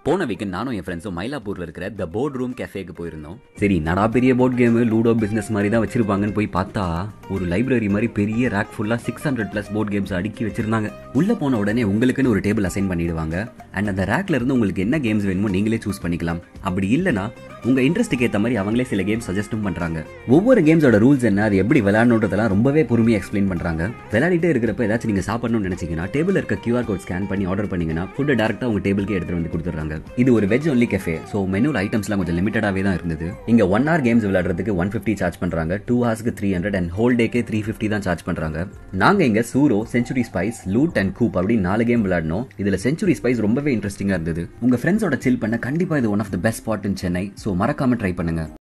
போன வீக்கெண்ட் நானும் என் ஃப்ரெண்ட்ஸும் மயிலாப்பூர்ல இருக்கிற த போர்ட் ரூம் கேஃபேக்கு போயிருந்தோம் சரி நடா பெரிய போர்ட் கேம் லூடோ பிசினஸ் மாதிரி தான் வச்சிருப்பாங்கன்னு போய் பார்த்தா ஒரு லைப்ரரி மாதிரி பெரிய ரேக் ஃபுல்லா six hundred plus board games அடுக்கி வச்சிருந்தாங்க உள்ள போன உடனே உங்களுக்குன்னு ஒரு டேபிள் அசைன் பண்ணிடுவாங்க அண்ட் அந்த ரேக்ல இருந்து உங்களுக்கு என்ன கேம்ஸ் வேணுமோ நீங்களே சூஸ் பண்ணிக்கலாம் அப்படி இல்லனா உங்க இன்ட்ரெஸ்ட்டுக்கு ஏற்ற மாதிரி அவங்களே சில கேம்ஸ் சஜஸ்டும் பண்றாங்க ஒவ்வொரு கேம்ஸோட ரூல்ஸ் என்ன அது எப்படி விளையாடணுன்றதெல்லாம் ரொம்பவே பொறுமையாக எக்ஸ்பிளைன் பண்றாங்க விளையாடிட்டே இருக்கிறப்ப ஏதாச்சும் நீங்க சாப்பிடணும்னு நினைச்சீங்கன்னா டேபிள் இருக்க கியூஆர் கோட் ஸ்கேன் பண்ணி ஆர்டர் பண்ணீங்கன்னா ஃபுட்டை டேரக்டா உங்க டேபிளுக்கு எடுத்துட்டு வந்து கொடுத்துறாங்க இது ஒரு வெஜ் ஒன்லி கெஃபே ஸோ மெனுல ஐட்டம்ஸ்லாம் கொஞ்சம் லிமிட்டடாவே தான் இருந்தது இங்க ஒன் ஹவர் கேம்ஸ் விளையாடுறதுக்கு ஒன் ஃபிஃப்டி சார்ஜ் பண்றாங்க டூ ஹவர்ஸ்க்கு த்ரீ ஹண்ட்ரட் அண்ட் ஹோல் டேக்கே த்ரீ ஃபிஃப்டி தான் சார்ஜ் பண்றாங்க நாங்க இங்க churro century spice loot and coop அப்படி நாலு கேம் விளையாடணும் இதுல செஞ்சுரி ஸ்பைஸ் ரொம்பவே இன்ட்ரெஸ்டிங்கா இருந்தது உங்க ஃப்ரெண்ட்ஸோட சில் பண்ண கண்டிப்பா இது one of the best spot in Chennai so மறக்காம ட்ரை பண்ணுங்க